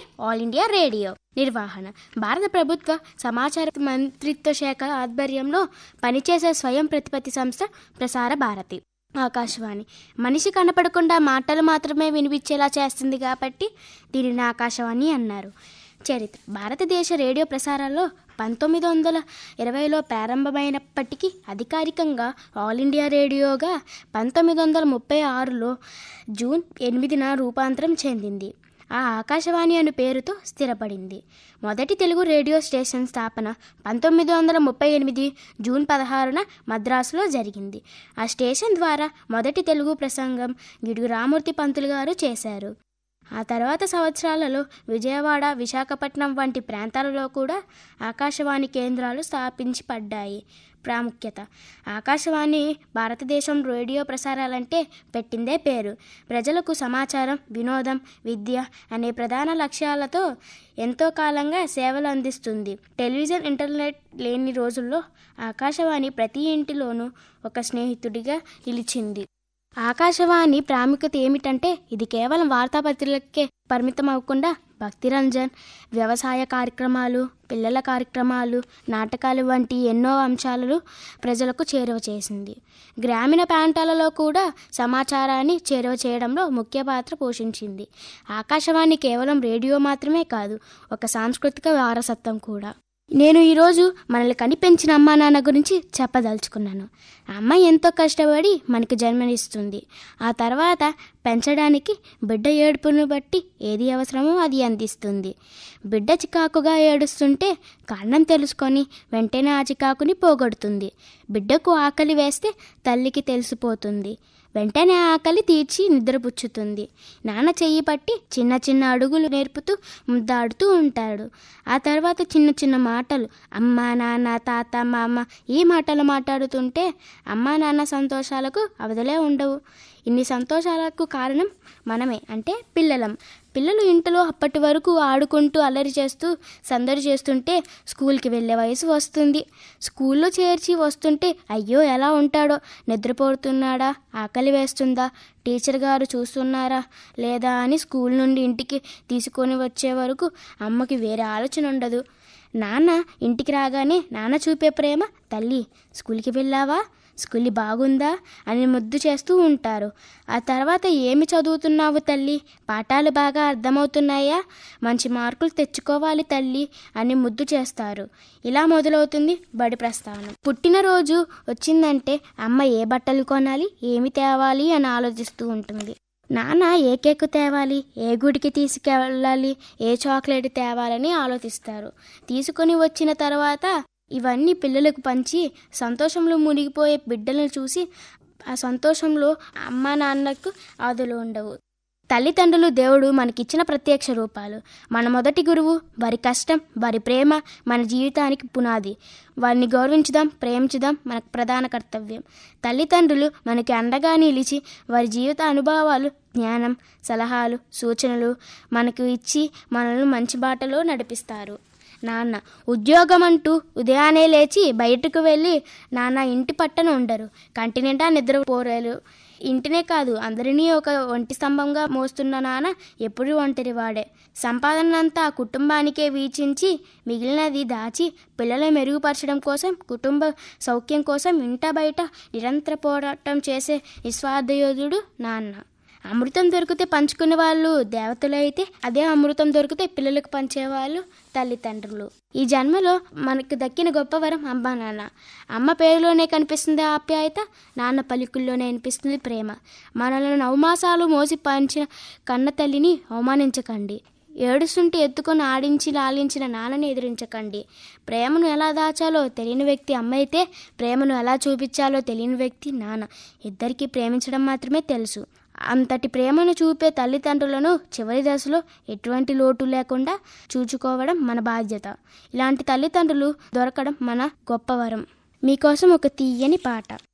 all India radio నిర్వహణ భారత ప్రభుత్వ సమాచార మంత్రిత్వ శాఖ ఆధ్వర్యంలో పనిచేసే స్వయం ప్రతిపత్తి సంస్థ ప్రసార భారతి ఆకాశవాణి మనిషి కనపడకుండా మాటలు మాత్రమే వినిపించేలా చేస్తుంది కాబట్టి దీనిని ఆకాశవాణి అన్నారు చరిత్ర భారతదేశ రేడియో ప్రసారాల్లో పంతొమ్మిది వందల ఇరవైలో ప్రారంభమైనప్పటికీ అధికారికంగా ఆల్ ఇండియా రేడియోగా పంతొమ్మిది వందల ముప్పై ఆరులో జూన్ ఎనిమిదిన రూపాంతరం చెందింది ఆ ఆకాశవాణి అను పేరుతో స్థిరపడింది మొదటి తెలుగు రేడియో స్టేషన్ స్థాపన పంతొమ్మిది వందల ముప్పై ఎనిమిది జూన్ పదహారున మద్రాసులో జరిగింది ఆ స్టేషన్ ద్వారా మొదటి తెలుగు ప్రసంగం గిడుగు రామూర్తి పంతులు గారు చేశారు ఆ తర్వాత సంవత్సరాలలో విజయవాడ విశాఖపట్నం వంటి ప్రాంతాలలో కూడా ఆకాశవాణి కేంద్రాలు స్థాపించి పడ్డాయి ప్రాముఖ్యత ఆకాశవాణి భారతదేశం రేడియో ప్రసారాలంటే పెట్టిందే పేరు ప్రజలకు సమాచారం వినోదం విద్య అనే ప్రధాన లక్ష్యాలతో ఎంతో కాలంగా సేవలు అందిస్తుంది టెలివిజన్ ఇంటర్నెట్ లేని రోజుల్లో ఆకాశవాణి ప్రతి ఇంటిలోనూ ఒక స్నేహితుడిగా నిలిచింది ఆకాశవాణి ప్రాముఖ్యత ఏమిటంటే ఇది కేవలం వార్తాపత్రికలకే పరిమితం అవ్వకుండా భక్తిరంజన్ వ్యవసాయ కార్యక్రమాలు పిల్లల కార్యక్రమాలు నాటకాలు వంటి ఎన్నో అంశాలను ప్రజలకు చేరువ చేసింది గ్రామీణ ప్రాంతాలలో కూడా సమాచారాన్ని చేరువ చేయడంలో ముఖ్య పాత్ర పోషించింది ఆకాశవాణి కేవలం రేడియో మాత్రమే కాదు ఒక సాంస్కృతిక వారసత్వం కూడా నేను ఈరోజు మనల్ని కనిపెంచిన అమ్మా నాన్న గురించి చెప్పదలుచుకున్నాను అమ్మ ఎంతో కష్టపడి మనకి జన్మనిస్తుంది ఆ తర్వాత పెంచడానికి బిడ్డ ఏడుపును బట్టి ఏది అవసరమో అది అందిస్తుంది బిడ్డ చికాకుగా ఏడుస్తుంటే కారణం తెలుసుకొని వెంటనే ఆ చికాకుని పోగొడుతుంది బిడ్డకు ఆకలి వేస్తే తల్లికి తెలిసిపోతుంది వెంటనే ఆకలి తీర్చి నిద్రపుచ్చుతుంది నాన్న చెయ్యి పట్టి చిన్న చిన్న అడుగులు నేర్పుతూ ముద్దాడుతూ ఉంటాడు ఆ తర్వాత చిన్న చిన్న మాటలు అమ్మ నాన్న తాత మామ ఈ మాటలు మాట్లాడుతుంటే అమ్మ నాన్న సంతోషాలకు అవధలే ఉండవు ఇన్ని సంతోషాలకు కారణం మనమే అంటే పిల్లలం పిల్లలు ఇంటిలో అప్పటి వరకు ఆడుకుంటూ అల్లరి చేస్తూ సందడి చేస్తుంటే స్కూల్కి వెళ్ళే వయసు వస్తుంది స్కూల్లో చేర్చి వస్తుంటే అయ్యో ఎలా ఉంటాడో నిద్రపోతున్నాడా ఆకలి వేస్తుందా టీచర్ గారు చూస్తున్నారా లేదా అని స్కూల్ నుండి ఇంటికి తీసుకొని వచ్చే వరకు అమ్మకి వేరే ఆలోచన ఉండదు నాన్న ఇంటికి రాగానే నాన్న చూపే ప్రేమ తల్లి స్కూల్కి వెళ్ళావా స్కూల్ బాగుందా అని ముద్దు చేస్తూ ఉంటారు ఆ తర్వాత ఏమి చదువుతున్నావు తల్లి పాఠాలు బాగా అర్థమవుతున్నాయా మంచి మార్కులు తెచ్చుకోవాలి తల్లి అని ముద్దు చేస్తారు ఇలా మొదలవుతుంది బడి ప్రస్థానం పుట్టినరోజు వచ్చిందంటే అమ్మ ఏ బట్టలు కొనాలి ఏమి తేవాలి అని ఆలోచిస్తూ ఉంటుంది నాన్న ఏ కేక్ తేవాలి ఏ గుడికి తీసుకెళ్ళాలి ఏ చాక్లెట్ తేవాలని ఆలోచిస్తారు తీసుకొని వచ్చిన తర్వాత ఇవన్నీ పిల్లలకు పంచి సంతోషంలో మునిగిపోయే బిడ్డలను చూసి ఆ సంతోషంలో అమ్మ నాన్నకు ఆదులు ఉండవు తల్లిదండ్రులు దేవుడు మనకిచ్చిన ప్రత్యక్ష రూపాలు మన మొదటి గురువు వారి కష్టం వారి ప్రేమ మన జీవితానికి పునాది వారిని గౌరవించుదాం ప్రేమించుదాం మనకు ప్రధాన కర్తవ్యం తల్లిదండ్రులు మనకి అండగా నిలిచి వారి జీవిత అనుభవాలు జ్ఞానం సలహాలు సూచనలు మనకు ఇచ్చి మనల్ని మంచి బాటలో నడిపిస్తారు నాన్న ఉద్యోగం అంటూ ఉదయాన్నే లేచి బయటకు వెళ్ళి నాన్న ఇంటి పట్టన ఉండరు కంటి నిండా నిద్రపోరేలు ఇంటినే కాదు అందరినీ ఒక ఒంటి స్తంభంగా మోస్తున్న నాన్న ఎప్పుడు ఒంటరి వాడే సంపాదనంతా కుటుంబానికే వీచించి మిగిలినది దాచి పిల్లల మెరుగుపరచడం కోసం కుటుంబ సౌఖ్యం కోసం ఇంట బయట నిరంతర పోరాటం చేసే నిస్వార్థయోధుడు నాన్న అమృతం దొరికితే పంచుకునే వాళ్ళు దేవతలైతే అదే అమృతం దొరికితే పిల్లలకు పంచేవాళ్ళు తల్లిదండ్రులు ఈ జన్మలో మనకు దక్కిన గొప్ప వరం అమ్మ నాన్న అమ్మ పేరులోనే కనిపిస్తుంది ఆప్యాయత నాన్న పలుకుల్లోనే అనిపిస్తుంది ప్రేమ మనల్ని నవమాసాలు మోసి పంచిన కన్న తల్లిని అవమానించకండి ఏడుస్తుంటే ఎత్తుకొని ఆడించి లాలించిన నాన్నని ఎదిరించకండి ప్రేమను ఎలా దాచాలో తెలియని వ్యక్తి అమ్మ అయితే ప్రేమను ఎలా చూపించాలో తెలియని వ్యక్తి నాన్న ఇద్దరికీ ప్రేమించడం మాత్రమే తెలుసు అంతటి ప్రేమను చూపే తల్లిదండ్రులను చివరి దశలో ఎటువంటి లోటు లేకుండా చూచుకోవడం మన బాధ్యత ఇలాంటి తల్లిదండ్రులు దొరకడం మన గొప్ప వరం మీకోసం ఒక తీయని పాట